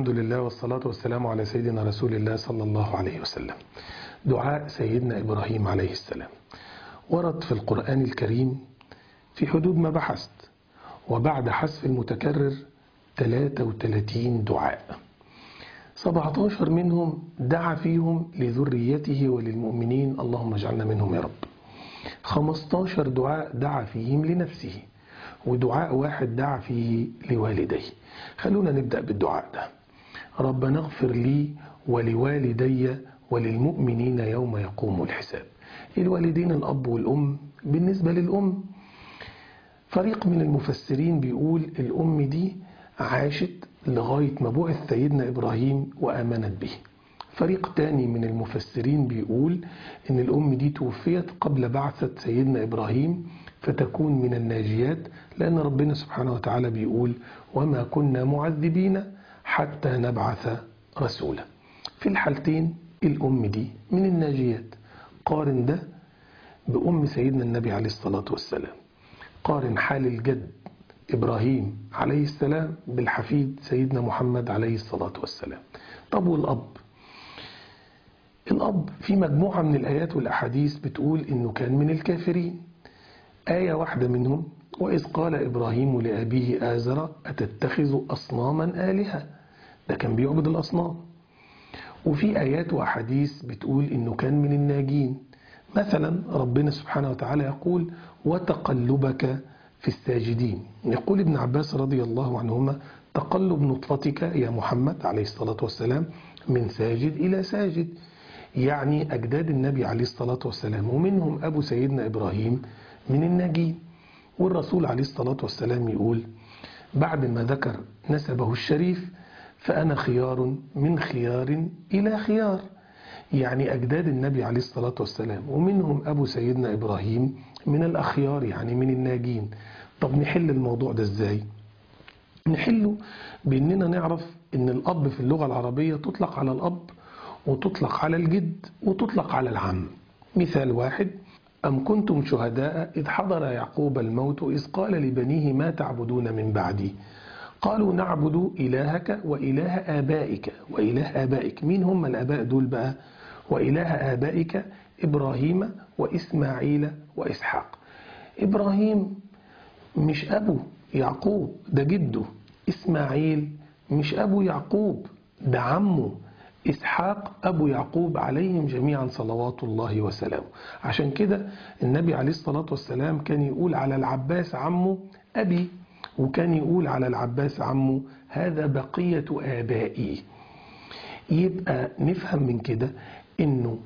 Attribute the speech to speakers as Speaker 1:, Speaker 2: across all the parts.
Speaker 1: الحمد لله والصلاة والسلام على سيدنا رسول الله صلى الله عليه وسلم دعاء سيدنا إبراهيم عليه السلام ورد في القرآن الكريم في حدود ما بحثت وبعد حذف المتكرر 33 دعاء 17 منهم دعا فيهم لذريته وللمؤمنين اللهم اجعلنا منهم يا رب 15 دعاء دعا فيهم لنفسه ودعاء واحد دعا فيه لوالديه خلونا نبدأ بالدعاء ده ربنا اغفر لي ولوالدي وللمؤمنين يوم يقوم الحساب الوالدين الأب والأم بالنسبة للأم فريق من المفسرين بيقول الأم دي عاشت لغاية ما بعث سيدنا إبراهيم وآمنت به فريق تاني من المفسرين بيقول إن الأم دي توفيت قبل بعثة سيدنا إبراهيم فتكون من الناجيات لأن ربنا سبحانه وتعالى بيقول وما كنا معذبين حتى نبعث رسولا في الحالتين الأم دي من الناجيات قارن ده بأم سيدنا النبي عليه الصلاة والسلام قارن حال الجد إبراهيم عليه السلام بالحفيد سيدنا محمد عليه الصلاة والسلام طب والأب الأب في مجموعة من الآيات والأحاديث بتقول إنه كان من الكافرين آية واحدة منهم وإذ قال إبراهيم لأبيه آزر أتتخذ أصناما آلهة ده كان بيعبد الأصنام وفي آيات وأحاديث بتقول إنه كان من الناجين مثلا ربنا سبحانه وتعالى يقول وتقلبك في الساجدين يقول ابن عباس رضي الله عنهما تقلب نطفتك يا محمد عليه الصلاة والسلام من ساجد إلى ساجد يعني أجداد النبي عليه الصلاة والسلام ومنهم أبو سيدنا إبراهيم من الناجين والرسول عليه الصلاة والسلام يقول بعد ما ذكر نسبه الشريف فأنا خيار من خيار إلى خيار يعني أجداد النبي عليه الصلاة والسلام ومنهم أبو سيدنا إبراهيم من الأخيار يعني من الناجين طب نحل الموضوع ده إزاي نحله بأننا نعرف أن الأب في اللغة العربية تطلق على الأب وتطلق على الجد وتطلق على العم مثال واحد أم كنتم شهداء إذ حضر يعقوب الموت إذ قال لبنيه ما تعبدون من بعدي قالوا نعبد إلهك وإله آبائك وإله آبائك مين هم الآباء دول بقى وإله آبائك إبراهيم وإسماعيل وإسحاق إبراهيم مش أبو يعقوب ده جده إسماعيل مش أبو يعقوب ده عمه إسحاق أبو يعقوب عليهم جميعا صلوات الله وسلامه عشان كده النبي عليه الصلاة والسلام كان يقول على العباس عمه أبي وكان يقول على العباس عمه هذا بقية آبائي يبقى نفهم من كده إنه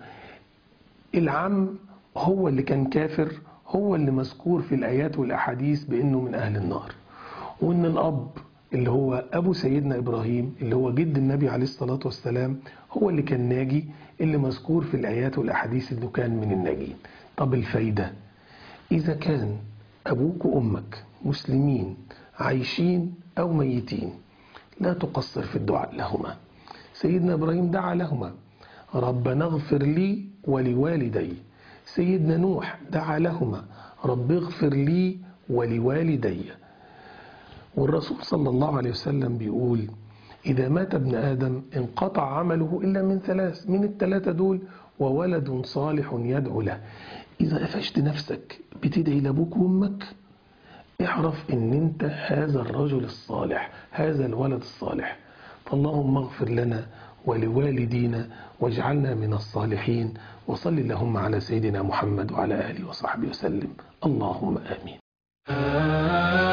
Speaker 1: العم هو اللي كان كافر هو اللي مذكور في الآيات والأحاديث بأنه من أهل النار وإن الأب اللي هو أبو سيدنا إبراهيم اللي هو جد النبي عليه الصلاة والسلام هو اللي كان ناجي اللي مذكور في الآيات والأحاديث إنه كان من الناجين طب الفايدة إذا كان أبوك وأمك مسلمين عايشين أو ميتين لا تقصر في الدعاء لهما سيدنا إبراهيم دعا لهما ربنا اغفر لي ولوالدي سيدنا نوح دعا لهما رب اغفر لي ولوالدي والرسول صلى الله عليه وسلم بيقول إذا مات ابن آدم انقطع عمله إلا من ثلاث من الثلاثة دول وولد صالح يدعو له إذا قفشت نفسك بتدعي لأبوك وأمك اعرف ان انت هذا الرجل الصالح هذا الولد الصالح فاللهم اغفر لنا ولوالدينا واجعلنا من الصالحين وصل اللهم على سيدنا محمد وعلى آله وصحبه وسلم اللهم آمين